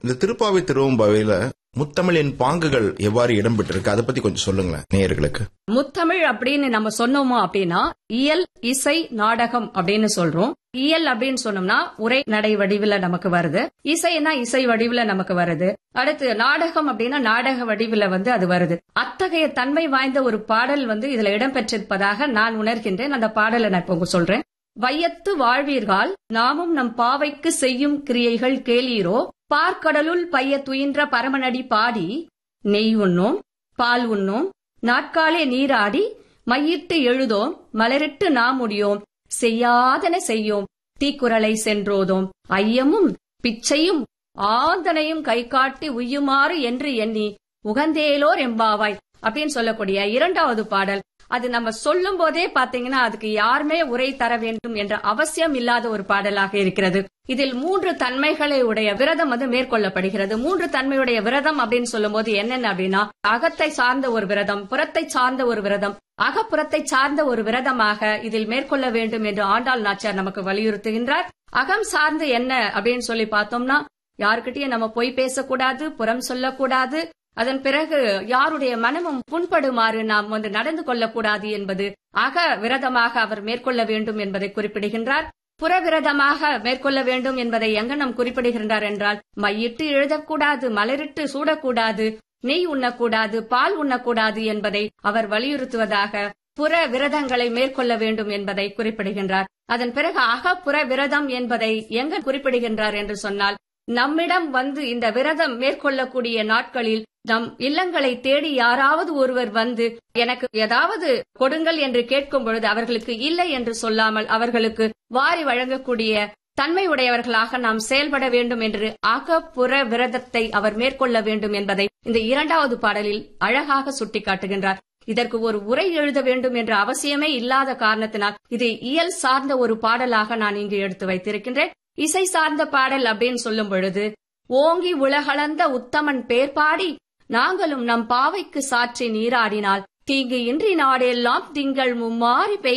இந்த திருப்பாவை திருவம்பாவையில முத்தமிழின் பாங்குகள் எவ்வாறு இடம்பெற்றிருக்கு அதை பத்தி கொஞ்சம் சொல்லுங்களேன் நேயர்களுக்கு முத்தமிழ் அப்படின்னு நம்ம சொன்னோமோ அப்படின்னா இயல் இசை நாடகம் அப்படின்னு சொல்றோம் இயல் அப்படின்னு சொன்னோம்னா உரை நடை வடிவுல நமக்கு வருது இசைனா இசை வடிவுல நமக்கு வருது அடுத்து நாடகம் அப்படின்னா நாடக வடிவுல வந்து அது வருது அத்தகைய தன்மை வாய்ந்த ஒரு பாடல் வந்து இதுல இடம்பெற்றிருப்பதாக நான் உணர்கின்றேன் அந்த பாடலை நான் இப்போ உங்களுக்கு சொல்றேன் வையத்து வாழ்வீர்கள் நாமும் நம் பாவைக்கு செய்யும் கிரியைகள் கேளீரோ பார்க்கடலுள் பைய துயின்ற பரமனடி பாடி நெய் உண்ணோம் பால் உண்ணோம் நாட்காலே நீராடி மையிட்டு எழுதோம் மலரிட்டு நாம் முடியோம் செய்யாதன செய்யோம் தீக்குறளை சென்றோதோம் ஐயமும் பிச்சையும் ஆந்தனையும் கை காட்டி உய்யுமாறு என்று எண்ணி உகந்தேலோர் எம்பாவாய் அப்படின்னு சொல்லக்கூடிய இரண்டாவது பாடல் அது நம்ம சொல்லும் போதே பாத்தீங்கன்னா அதுக்கு யாருமே உரை தர வேண்டும் என்ற அவசியம் இல்லாத ஒரு பாடலாக இருக்கிறது இதில் மூன்று தன்மைகளை உடைய விரதம் வந்து மேற்கொள்ளப்படுகிறது மூன்று தன்மையுடைய விரதம் அப்படின்னு சொல்லும் போது என்னென்ன அப்படின்னா அகத்தை சார்ந்த ஒரு விரதம் புறத்தை சார்ந்த ஒரு விரதம் அகப்புறத்தை சார்ந்த ஒரு விரதமாக இதில் மேற்கொள்ள வேண்டும் என்று ஆண்டாள் நாச்சியார் நமக்கு வலியுறுத்துகின்றார் அகம் சார்ந்து என்ன அப்படின்னு சொல்லி பார்த்தோம்னா யாருக்கிட்டயும் நம்ம பொய் பேசக்கூடாது புறம் சொல்லக்கூடாது அதன் பிறகு யாருடைய மனமும் புண்படுமாறு நாம் வந்து நடந்து கொள்ளக்கூடாது என்பது அக விரதமாக அவர் மேற்கொள்ள வேண்டும் என்பதை குறிப்பிடுகின்றார் புறவிரதமாக மேற்கொள்ள வேண்டும் என்பதை எங்க நாம் குறிப்பிடுகின்றார் என்றால் மையிட்டு எழுதக்கூடாது மலரிட்டு சூடக்கூடாது நெய் உண்ணக்கூடாது பால் உண்ணக்கூடாது என்பதை அவர் வலியுறுத்துவதாக புற விரதங்களை மேற்கொள்ள வேண்டும் என்பதை குறிப்பிடுகின்றார் அதன் பிறகு அகப்புற விரதம் என்பதை எங்க குறிப்பிடுகின்றார் என்று சொன்னால் நம்மிடம் வந்து இந்த விரதம் மேற்கொள்ளக்கூடிய நாட்களில் நம் இல்லங்களை தேடி யாராவது ஒருவர் வந்து எனக்கு ஏதாவது கொடுங்கள் என்று கேட்கும் பொழுது அவர்களுக்கு இல்லை என்று சொல்லாமல் அவர்களுக்கு வாரி வழங்கக்கூடிய தன்மை உடையவர்களாக நாம் செயல்பட வேண்டும் என்று அகப்புற விரதத்தை அவர் மேற்கொள்ள வேண்டும் என்பதை இந்த இரண்டாவது பாடலில் அழகாக சுட்டிக்காட்டுகின்றார் இதற்கு ஒரு உரை எழுத வேண்டும் என்ற அவசியமே இல்லாத காரணத்தினால் இது இயல் சார்ந்த ஒரு பாடலாக நான் இங்கு எடுத்து வைத்திருக்கின்றேன் இசை சார்ந்த பாடல் அப்படின்னு சொல்லும் பொழுது ஓங்கி உலகளந்த உத்தமன் பேர் பாடி நாங்களும் நம் பாவைக்கு சாற்றி நீராடினால் தீங்கு இன்றி நாடெல்லாம் திங்கள் மும்மாறி பெய்து